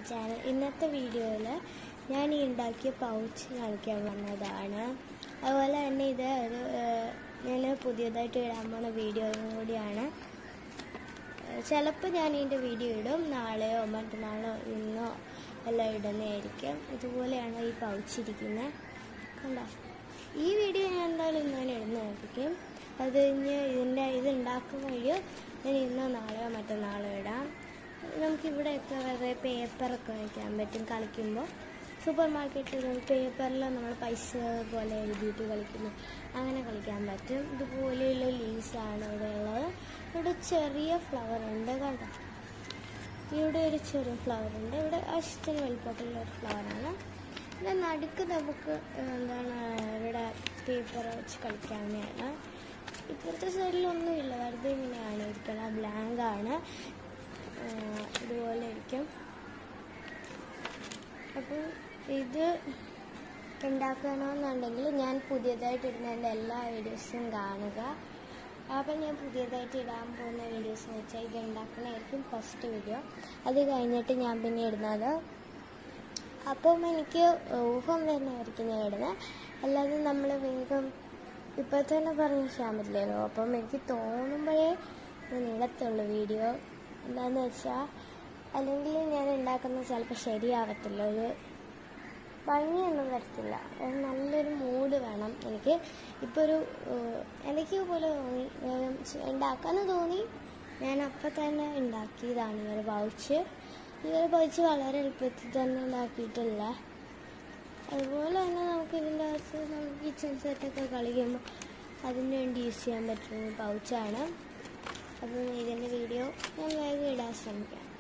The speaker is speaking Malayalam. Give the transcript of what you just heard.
ചാനൽ ഇന്നത്തെ വീഡിയോയിൽ ഞാൻ ഈ ഉണ്ടാക്കിയ പൗച്ച് കാണിക്കാൻ വന്നതാണ് അതുപോലെ തന്നെ ഇത് ഒരു ഞാൻ പുതിയതായിട്ട് ഇടാൻ പോകുന്ന വീഡിയോയും കൂടിയാണ് ചിലപ്പോൾ ഞാൻ ഇതിൻ്റെ വീഡിയോ ഇടും നാളെയോ മറ്റന്നാളോ ഇന്നോ എല്ലാം ഇടുന്നതായിരിക്കും ഇതുപോലെയാണ് ഈ പൗച്ച് ഇരിക്കുന്നത് കണ്ടോ ഈ വീഡിയോ ഞാൻ എന്തായാലും ഇന്ന് തന്നെ ഇടുന്നതായിരിക്കും അത് കഴിഞ്ഞ് ഇതിൻ്റെ ഇത് ഉണ്ടാക്കുന്ന വഴിയോ ഞാൻ ഇന്നോ നാളെയോ മറ്റന്നാളോ ഇടാം നമുക്കിവിടെയൊക്കെ വെറുതെ പേപ്പറൊക്കെ വയ്ക്കാൻ പറ്റും കളിക്കുമ്പോൾ സൂപ്പർ മാർക്കറ്റിൽ പേപ്പറിൽ നമ്മൾ പൈസ പോലെ എഴുതിയിട്ട് കളിക്കുന്നു അങ്ങനെ കളിക്കാൻ പറ്റും ഇതുപോലെയുള്ള ലീവ്സാണ് ഇവിടെ ഉള്ളത് ഇവിടെ ചെറിയ ഫ്ലവർ ഉണ്ട് കണ്ടോ ഇവിടെ ഒരു ചെറിയ ഫ്ലവർ ഉണ്ട് ഇവിടെ ആവശ്യത്തിന് വലിപ്പത്തിലുള്ള ഒരു ഫ്ലവറാണ് ഇവിടെ നടുക്ക് നമുക്ക് എന്താണ് ഇവിടെ പേപ്പർ വെച്ച് കളിക്കാവുന്നതാണ് ഇപ്പോഴത്തെ സൈഡിലൊന്നുമില്ല വെറുതെ ഇങ്ങനെയാണ് ഇരിക്കണം ബ്ലാങ്ക് ആണ് ഇതുപോലെ ഇരിക്കും അപ്പോൾ ഇത് ഉണ്ടാക്കണമെന്നുണ്ടെങ്കിൽ ഞാൻ പുതിയതായിട്ട് ഇടുന്നതിൻ്റെ എല്ലാ വീഡിയോസും കാണുക അപ്പം ഞാൻ പുതിയതായിട്ട് ഇടാൻ പോകുന്ന വീഡിയോസ് എന്ന് വെച്ചാൽ ഇത് ഉണ്ടാക്കണമായിരിക്കും ഫസ്റ്റ് വീഡിയോ അത് കഴിഞ്ഞിട്ട് ഞാൻ പിന്നെ ഇടുന്നത് അപ്പം എനിക്ക് ഊഹം വരുന്നതായിരിക്കും ഞാൻ ഇടുന്നത് അല്ലാതെ നമ്മൾ വേഗം ഇപ്പോൾ തന്നെ പറഞ്ഞ് ചെയ്യാൻ പറ്റില്ലല്ലോ അപ്പം എനിക്ക് തോന്നുമ്പോഴേ ഞാൻ ഇടത്തുള്ളൂ വീഡിയോ എന്താണെന്ന് വെച്ചാൽ അല്ലെങ്കിൽ ഞാൻ ഉണ്ടാക്കുന്നത് ചിലപ്പോൾ ശരിയാവത്തില്ല ഒരു ഭംഗിയൊന്നും വരത്തില്ല ഒരു നല്ലൊരു മൂഡ് വേണം എനിക്ക് ഇപ്പോൾ ഒരു എനിക്ക് പോലെ തോന്നി വേഗം ഉണ്ടാക്കാമെന്ന് തോന്നി ഞാൻ അപ്പം തന്നെ ഉണ്ടാക്കിയതാണ് ഈ ഒരു പൗച്ച് ഈ ഒരു പൗച്ച് വളരെ എളുപ്പത്തിൽ തന്നെ ഉണ്ടാക്കിയിട്ടില്ല അതുപോലെ തന്നെ നമുക്ക് ഇതിൻ്റെ അകത്ത് നമുക്ക് കിച്ചൺ സെറ്റൊക്കെ കളിക്കുമ്പോൾ അതിന് വേണ്ടി യൂസ് ചെയ്യാൻ പറ്റുന്ന പൗച്ചാണ് അപ്പം ഇതിൻ്റെ വീഡിയോ ഞാൻ വേഗം ഇടാൻ ശ്രമിക്കാം